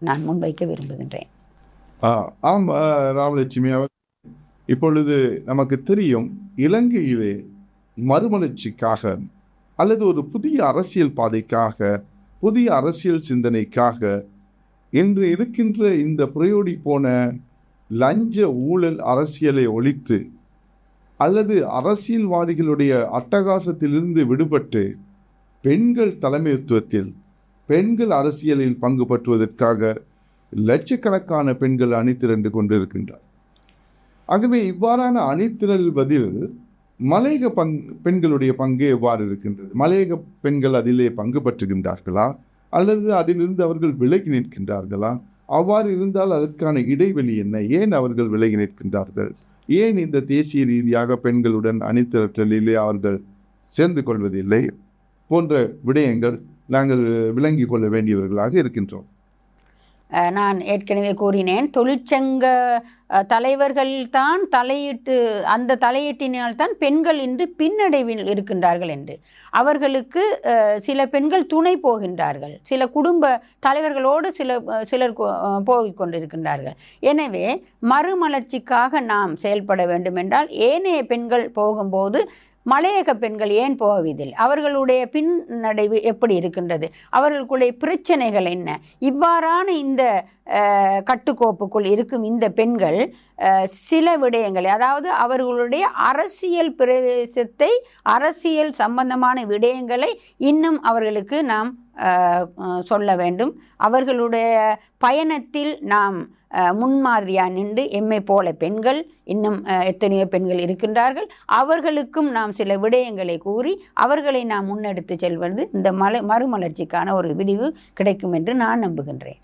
நான் முன்வைக்க விரும்புகின்றேன் ஆ, ஆம் ஆ, ராமலட்சுமி அவர் இப்பொழுது நமக்கு தெரியும் இலங்கையிலே மறுமலர்ச்சிக்காக அல்லது ஒரு புதிய அரசியல் பாதைக்காக புதிய அரசியல் சிந்தனைக்காக இன்று இருக்கின்ற இந்த புரையோடி போன லஞ்ச ஊழல் அரசியலை ஒழித்து அல்லது அரசியல்வாதிகளுடைய அட்டகாசத்திலிருந்து விடுபட்டு பெண்கள் தலைமைத்துவத்தில் பெண்கள் அரசியலில் பங்கு பற்றுவதற்காக லட்சக்கணக்கான பெண்கள் அணிதிரண்டு கொண்டிருக்கின்றார் ஆகவே இவ்வாறான அணிதிரள்வதில் மலையக பங் பெண்களுடைய பங்கு எவ்வாறு இருக்கின்றது மலையக பெண்கள் அதிலே பங்கு பற்றுகின்றார்களா அல்லது அதிலிருந்து அவர்கள் விலகி நிற்கின்றார்களா அவ்வாறு இருந்தால் அதற்கான இடைவெளி என்ன ஏன் அவர்கள் விலகி நிற்கின்றார்கள் ஏன் இந்த தேசிய ரீதியாக பெண்களுடன் அணிதிரட்டலிலே அவர்கள் சேர்ந்து கொள்வதில்லை போன்ற விடயங்கள் நாங்கள் விளங்கிக் கொள்ள வேண்டியவர்களாக இருக்கின்றோம் அஹ், நான் ஏற்கனவே கூறினேன் தொழிற்சங்க அஹ், தலைவர்கள் தான் தலையிட்டு அந்த தலையீட்டினால் தான் பெண்கள் இன்று பின்னடைவில் இருக்கின்றார்கள் என்று அவர்களுக்கு அஹ், சில பெண்கள் துணை போகின்றார்கள் சில குடும்ப தலைவர்களோடு சில அஹ், சிலர் கொ- அஹ், போகிக் கொண்டிருக்கின்றார்கள் எனவே மறுமலர்ச்சிக்காக நாம் செயல்பட வேண்டுமென்றால் ஏனைய பெண்கள் போகும்போது மலையக பெண்கள் ஏன் போவதில்லை அவர்களுடைய பின்னடைவு எப்படி இருக்கின்றது அவர்களுடைய பிரச்சனைகள் என்ன இவ்வாறான இந்த அஹ், கட்டுக்கோப்புக்குள் இருக்கும் இந்த பெண்கள் அஹ், சில விடயங்களை அதாவது அவர்களுடைய அரசியல் பிரவேசத்தை அரசியல் சம்பந்தமான விடயங்களை இன்னும் அவர்களுக்கு நாம் அஹ், அஹ், சொல்ல வேண்டும் அவர்களுடைய பயணத்தில் நாம் அஹ், முன்மாதிரியாக நின்று எம்மை போல பெண்கள் இன்னும் அஹ், எத்தனையோ பெண்கள் இருக்கின்றார்கள் அவர்களுக்கும் நாம் சில விடயங்களை கூறி அவர்களை நாம் முன்னெடுத்து செல்வது இந்த மலை மறுமலர்ச்சிக்கான ஒரு விடிவு கிடைக்கும் என்று நான் நம்புகின்றேன்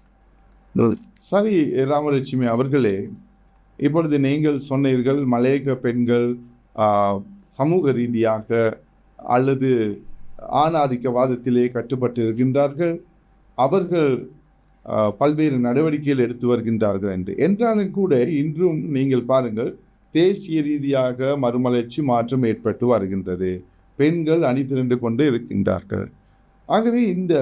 சரி ராமலட்சுமி அவர்களே இப்பொழுது நீங்கள் சொன்னீர்கள் மலையக பெண்கள் ஆ, சமூக ரீதியாக அல்லது ஆணாதிக்கவாதத்திலே கட்டுப்பட்டு இருக்கின்றார்கள் அவர்கள் ஆ, பல்வேறு நடவடிக்கைகள் எடுத்து வருகின்றார்கள் என்று என்றாலும் கூட இன்றும் நீங்கள் பாருங்கள் தேசிய ரீதியாக மறுமலர்ச்சி மாற்றம் ஏற்பட்டு வருகின்றது பெண்கள் அணி திரண்டு கொண்டு இருக்கின்றார்கள் ஆகவே இந்த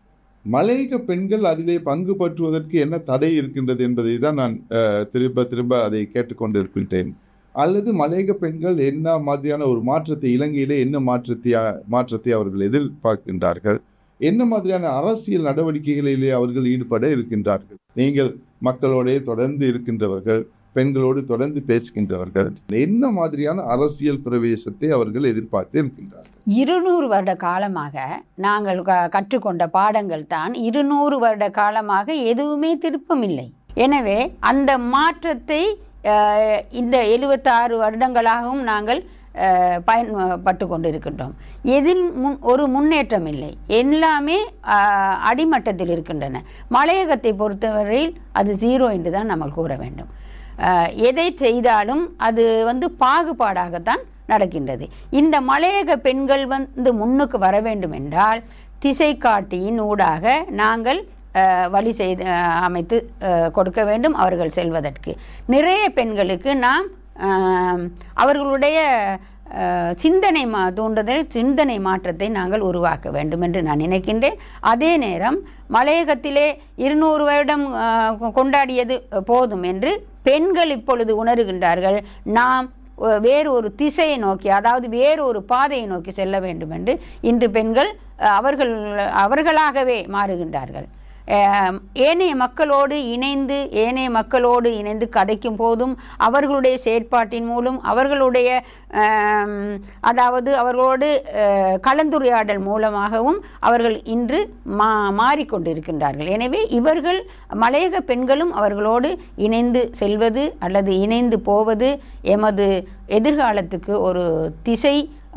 மலையக பெண்கள் அதிலே பங்கு பற்றுவதற்கு என்ன தடை இருக்கின்றது என்பதை தான் நான் அஹ், திரும்ப திரும்ப அதை கேட்டுக்கொண்டிருக்கின்றேன் அல்லது மலையக பெண்கள் என்ன மாதிரியான ஒரு மாற்றத்தை இலங்கையிலே என்ன மாற்றத்தை மாற்றத்தை அவர்கள் எதிர்பார்க்கின்றார்கள் என்ன மாதிரியான அரசியல் நடவடிக்கைகளிலே அவர்கள் ஈடுபட இருக்கின்றார்கள் நீங்கள் மக்களோடே தொடர்ந்து இருக்கின்றவர்கள் பெண்களோடு தொடர்ந்து பேசுகின்றவர்கள் என்ன மாதிரியான அரசியல் பிரவேசத்தை அவர்கள் எதிர்பார்த்து இருக்கின்றார்கள் இருநூறு வருட காலமாக நாங்கள் க- கற்றுக்கொண்ட பாடங்கள் தான் இருநூறு வருட காலமாக எதுவுமே திருப்பமில்லை எனவே அந்த மாற்றத்தை அஹ், இந்த எழுபத்தாறு வருடங்களாகவும் நாங்கள் அஹ், பயன்பட்டு கொண்டிருக்கின்றோம் எதில் முன் ஒரு முன்னேற்றம் இல்லை எல்லாமே அஹ், அடிமட்டத்தில் இருக்கின்றன மலையகத்தை பொறுத்தவரையில் அது ஜீரோ என்று தான் நம்ம கூற வேண்டும் அஹ், எதை செய்தாலும் அது வந்து பாகுபாடாகத்தான் நடக்கின்றது இந்த மலையக பெண்கள் வந்து முன்னுக்கு வர வேண்டும் என்றால் திசை காட்டியின் ஊடாக நாங்கள் அஹ், வழி செய்து அஹ், அமைத்து அஹ், கொடுக்க வேண்டும் அவர்கள் செல்வதற்கு நிறைய பெண்களுக்கு நாம் அஹ், அவர்களுடைய அஹ், சிந்தனை மா தூண்டுதல் சிந்தனை மாற்றத்தை நாங்கள் உருவாக்க வேண்டும் என்று நான் நினைக்கின்றேன் அதே நேரம் மலையகத்திலே இருநூறு வருடம் அஹ், கொ- கொண்டாடியது போதும் என்று பெண்கள் இப்பொழுது உணர்கின்றார்கள் நாம் ஒ- வேறு ஒரு திசையை நோக்கி அதாவது வேறு ஒரு பாதையை நோக்கி செல்ல வேண்டும் என்று இன்று பெண்கள் அஹ், அவர்கள் அவர்களாகவே மாறுகின்றார்கள் அஹ், ஏனைய மக்களோடு இணைந்து ஏனைய மக்களோடு இணைந்து கதைக்கும் போதும் அவர்களுடைய செயற்பாட்டின் மூலம் அவர்களுடைய ஆம், அதாவது அவர்களோடு அஹ், கலந்துரையாடல் மூலமாகவும் அவர்கள் இன்று மா மாறிக்கொண்டிருக்கின்றார்கள் எனவே இவர்கள் மலையக பெண்களும் அவர்களோடு இணைந்து செல்வது அல்லது இணைந்து போவது எமது எதிர்காலத்துக்கு ஒரு திசை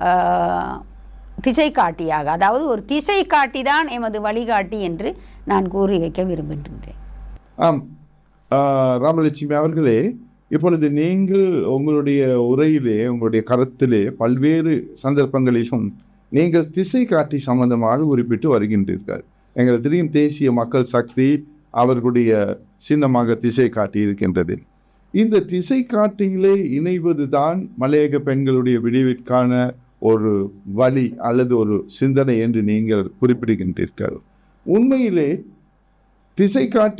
ஆஹ், திசை காட்டியாக அதாவது ஒரு திசை காட்டி தான் எமது வழிகாட்டி என்று நான் கூறி வைக்க விரும்புகின்றேன் ஆம் ஆ, ராமலட்சுமி அவர்களே இப்பொழுது நீங்கள் உங்களுடைய உரையிலே உங்களுடைய கருத்திலே பல்வேறு சந்தர்ப்பங்களிலும் நீங்கள் திசை காட்டி சம்பந்தமாக குறிப்பிட்டு வருகின்றீர்கள் எங்களுக்கு தெரியும் தேசிய மக்கள் சக்தி அவர்களுடைய சின்னமாக திசை காட்டி இருக்கின்றது இந்த திசை காட்டியிலே இணைவதுதான் மலையக பெண்களுடைய விடிவிற்கான ஒரு வழி அல்லது ஒரு சிந்தனை என்று நீங்கள் குறிப்பிடுகின்றீர்கள் உண்மையிலே திசை காட்டி